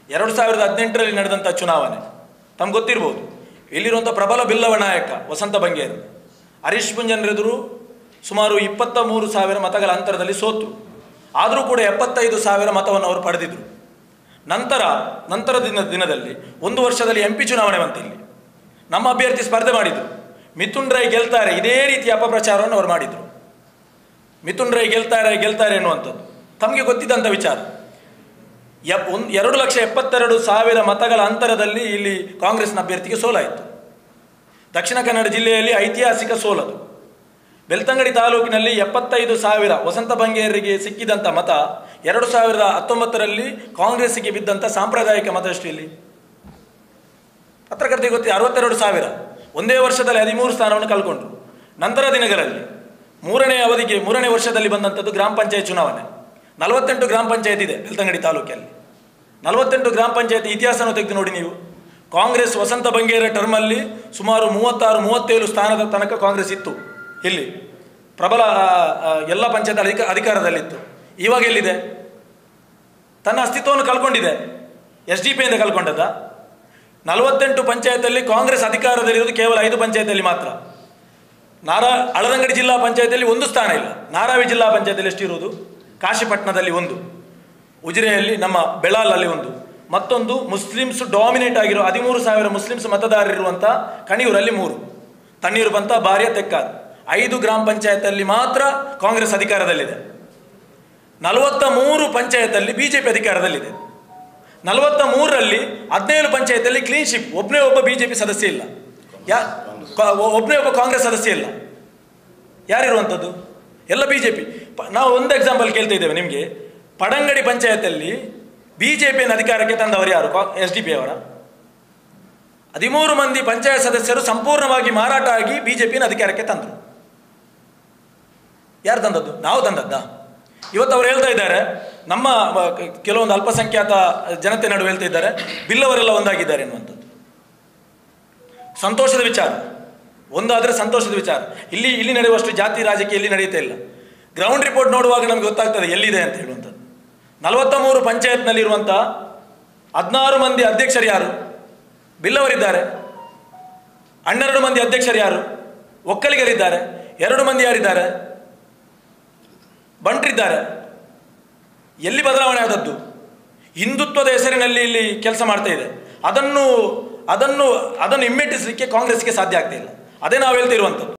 ಎರಡು ಸಾವಿರದ ಹದಿನೆಂಟರಲ್ಲಿ ನಡೆದಂಥ ಚುನಾವಣೆ ತಮ್ಗೆ ಗೊತ್ತಿರ್ಬೋದು ಇಲ್ಲಿರುವಂಥ ಪ್ರಬಲ ಬಿಲ್ಲವ ನಾಯಕ ವಸಂತ ಬಂಗೇರು ಹರೀಶ್ ಪುಂಜನ್ರೆದುರು ಸುಮಾರು ಇಪ್ಪತ್ತ ಮೂರು ಸಾವಿರ ಮತಗಳ ಅಂತರದಲ್ಲಿ ಸೋತು ಆದರೂ ಕೂಡ ಎಪ್ಪತ್ತೈದು ಸಾವಿರ ಮತವನ್ನು ಅವರು ಪಡೆದಿದ್ರು ನಂತರ ನಂತರ ದಿನ ದಿನದಲ್ಲಿ ಒಂದು ವರ್ಷದಲ್ಲಿ ಎಂ ಪಿ ಚುನಾವಣೆ ಬಂತು ಇಲ್ಲಿ ನಮ್ಮ ಅಭ್ಯರ್ಥಿ ಸ್ಪರ್ಧೆ ಮಾಡಿದರು ಮಿಥುನ್ ರೈ ಗೆಲ್ತಾರೆ ಇದೇ ರೀತಿಯ ಅಪಪ್ರಚಾರವನ್ನು ಅವರು ಮಾಡಿದರು ಮಿಥುನ್ ರೈ ಗೆಲ್ತಾರೆ ಗೆಲ್ತಾರೆ ಎನ್ನುವಂಥದ್ದು ತಮಗೆ ಗೊತ್ತಿದ್ದಂಥ ವಿಚಾರ ಎಪ್ ಒಂದು ಎರಡು ಲಕ್ಷ ಎಪ್ಪತ್ತೆರಡು ಸಾವಿರ ಮತಗಳ ಅಂತರದಲ್ಲಿ ಇಲ್ಲಿ ಕಾಂಗ್ರೆಸ್ನ ಅಭ್ಯರ್ಥಿಗೆ ಸೋಲಾಯಿತು ದಕ್ಷಿಣ ಕನ್ನಡ ಜಿಲ್ಲೆಯಲ್ಲಿ ಐತಿಹಾಸಿಕ ಸೋಲದು ಬೆಳ್ತಂಗಡಿ ತಾಲೂಕಿನಲ್ಲಿ ಎಪ್ಪತ್ತೈದು ಸಾವಿರ ವಸಂತ ಬಂಗೇರಿಗೆ ಸಿಕ್ಕಿದಂಥ ಮತ ಎರಡು ಸಾವಿರದ ಹತ್ತೊಂಬತ್ತರಲ್ಲಿ ಕಾಂಗ್ರೆಸ್ಸಿಗೆ ಬಿದ್ದಂಥ ಸಾಂಪ್ರದಾಯಿಕ ಮತ ಎಷ್ಟು ಇಲ್ಲಿ ಪತ್ರಕರ್ತೆಗೆ ಗೊತ್ತಿ ಅರವತ್ತೆರಡು ಸಾವಿರ ಒಂದೇ ವರ್ಷದಲ್ಲಿ ಹದಿಮೂರು ಸ್ಥಾನವನ್ನು ಕಳ್ಕೊಂಡ್ರು ನಂತರ ದಿನಗಳಲ್ಲಿ ಮೂರನೇ ಅವಧಿಗೆ ಮೂರನೇ ವರ್ಷದಲ್ಲಿ ಬಂದಂಥದ್ದು ಗ್ರಾಮ ಪಂಚಾಯತ್ ಚುನಾವಣೆ ನಲವತ್ತೆಂಟು ಗ್ರಾಮ ಪಂಚಾಯತ್ ಇದೆ ಬೆಳ್ತಂಗಡಿ ತಾಲೂಕಲ್ಲಿ ನಲವತ್ತೆಂಟು ಗ್ರಾಮ ಪಂಚಾಯತ್ ಇತಿಹಾಸನ ತೆಗೆದು ನೋಡಿ ನೀವು ಕಾಂಗ್ರೆಸ್ ವಸಂತ ಬಂಗೇರ ಟರ್ಮಲ್ಲಿ ಸುಮಾರು ಮೂವತ್ತಾರು ಮೂವತ್ತೇಳು ಸ್ಥಾನದ ತನಕ ಕಾಂಗ್ರೆಸ್ ಇತ್ತು ಇಲ್ಲಿ ಪ್ರಬಲ ಆ, ಆ, ಎಲ್ಲ ಪಂಚಾಯತ್ ಅಧಿಕ ಅಧಿಕಾರದಲ್ಲಿತ್ತು ಇವಾಗ ಎಲ್ಲಿದೆ ತನ್ನ ಅಸ್ತಿತ್ವವನ್ನು ಕಳ್ಕೊಂಡಿದೆ ಎಸ್ ಡಿ ಪಿಯಿಂದ ಕಳ್ಕೊಂಡದ ನಲವತ್ತೆಂಟು ಪಂಚಾಯತಲ್ಲಿ ಕಾಂಗ್ರೆಸ್ ಅಧಿಕಾರದಲ್ಲಿರೋದು ಕೇವಲ ಐದು ಪಂಚಾಯತಲ್ಲಿ ಮಾತ್ರ ನಾರಾ ಅಳದಂಗಡಿ ಜಿಲ್ಲಾ ಪಂಚಾಯತಿಯಲ್ಲಿ ಒಂದು ಸ್ಥಾನ ಇಲ್ಲ ನಾರಾವಿ ಜಿಲ್ಲಾ ಪಂಚಾಯತಿಯಲ್ಲಿ ಎಷ್ಟಿರುವುದು ಕಾಶಿಪಟ್ಟಣದಲ್ಲಿ ಒಂದು ಉಜಿರೆಯಲ್ಲಿ ನಮ್ಮ ಬೆಳಾಲಲ್ಲಿ ಒಂದು ಮತ್ತೊಂದು ಮುಸ್ಲಿಮ್ಸ್ ಡಾಮಿನೇಟ್ ಆಗಿರೋ ಹದಿಮೂರು ಸಾವಿರ ಮುಸ್ಲಿಮ್ಸ್ ಮತದಾರರಿರುವಂಥ ಕಣಿಯೂರಲ್ಲಿ ಮೂರು ತಣ್ಣೀರು ಬಂತ ಬಾರಿಯ ತೆಕ್ಕಾದ್ ಐದು ಗ್ರಾಮ ಪಂಚಾಯತಲ್ಲಿ ಮಾತ್ರ ಕಾಂಗ್ರೆಸ್ ಅಧಿಕಾರದಲ್ಲಿದೆ ನಲವತ್ತ ಮೂರು ಪಂಚಾಯತಲ್ಲಿ ಬಿಜೆಪಿ ಅಧಿಕಾರದಲ್ಲಿದೆ ನಲವತ್ತ ಮೂರರಲ್ಲಿ ಹದಿನೇಳು ಪಂಚಾಯತಲ್ಲಿ ಕ್ಲೀನ್ ಶಿಪ್ ಒಬ್ಬನೇ ಒಬ್ಬ ಬಿಜೆಪಿ ಸದಸ್ಯ ಇಲ್ಲ ಯಾ ಕಾ- ಒಬ್ಬನೇ ಒಬ್ಬ ಕಾಂಗ್ರೆಸ್ ಸದಸ್ಯ ಇಲ್ಲ ಯಾರಿರುವಂಥದ್ದು ಎಲ್ಲ ಬಿಜೆಪಿ ನಾವು ಒಂದು ಎಕ್ಸಾಂಪಲ್ ಕೇಳ್ತಾ ಇದ್ದೇವೆ ನಿಮಗೆ ಪಡಂಗಡಿ ಪಂಚಾಯತಲ್ಲಿ ಬಿಜೆಪಿಯನ್ನು ಅಧಿಕಾರಕ್ಕೆ ತಂದವರು ಯಾರು ಎಸ್ ಡಿ ಪಿ ಅವರ ಹದಿಮೂರು ಮಂದಿ ಪಂಚಾಯತ್ ಸದಸ್ಯರು ಸಂಪೂರ್ಣವಾಗಿ ಮಾರಾಟ ಆಗಿ ಬಿಜೆಪಿಯನ್ನು ಅಧಿಕಾರಕ್ಕೆ ತಂದರು ಯಾರು ತಂದದ್ದು ನಾವು ತಂದದ್ದ ಇವತ್ತು ಅವ್ರು ಹೇಳ್ತಾ ಇದ್ದಾರೆ ನಮ್ಮ ಮ, ಕ- ಕೆಲವೊಂದು ಅಲ್ಪಸಂಖ್ಯಾತ ಜನತೆ ನಡುವೆ ಹೇಳ್ತಾ ಇದ್ದಾರೆ ಬಿಲ್ಲವರೆಲ್ಲ ಒಂದಾಗಿದ್ದಾರೆ ಎನ್ನುವಂಥದ್ದು ಸಂತೋಷದ ವಿಚಾರ ಒಂದಾದರೆ ಸಂತೋಷದ ವಿಚಾರ ಇಲ್ಲಿ ಇಲ್ಲಿ ನಡೆಯುವಷ್ಟು ಜಾತಿ ರಾಜಕೀಯ ಇಲ್ಲಿ ನಡೆಯುತ್ತಾ ಇಲ್ಲ ಗ್ರೌಂಡ್ ರಿಪೋರ್ಟ್ ನೋಡುವಾಗ ನಮಗೆ ಗೊತ್ತಾಗ್ತದೆ ಎಲ್ಲಿದೆ ಅಂತ ಹೇಳುವಂಥದ್ದು ನಲವತ್ತ ಮೂರು ಪಂಚಾಯತ್ನಲ್ಲಿರುವಂಥ ಹದಿನಾರು ಮಂದಿ ಅಧ್ಯಕ್ಷರು ಯಾರು ಬಿಲ್ಲವರಿದ್ದಾರೆ ಹನ್ನೆರಡು ಮಂದಿ ಅಧ್ಯಕ್ಷರು ಯಾರು ಒಕ್ಕಲಿಗರಿದ್ದಾರೆ ಎರಡು ಮಂದಿ ಯಾರಿದ್ದಾರೆ ಬಂಟ್ರಿದ್ದಾರೆ ಎಲ್ಲಿ ಬದಲಾವಣೆ ಆದದ್ದು ಹಿಂದುತ್ವದ ಹೆಸರಿನಲ್ಲಿ ಇಲ್ಲಿ ಕೆಲಸ ಮಾಡ್ತಾ ಇದೆ ಅದನ್ನು ಅದನ್ನು ಅದನ್ನು ಹಿಮ್ಮೆಟ್ಟಿಸಲಿಕ್ಕೆ ಕಾಂಗ್ರೆಸ್ಗೆ ಸಾಧ್ಯ ಆಗ್ತಿಲ್ಲ ಅದೇ ನಾವು ಹೇಳ್ತಿರುವಂಥದ್ದು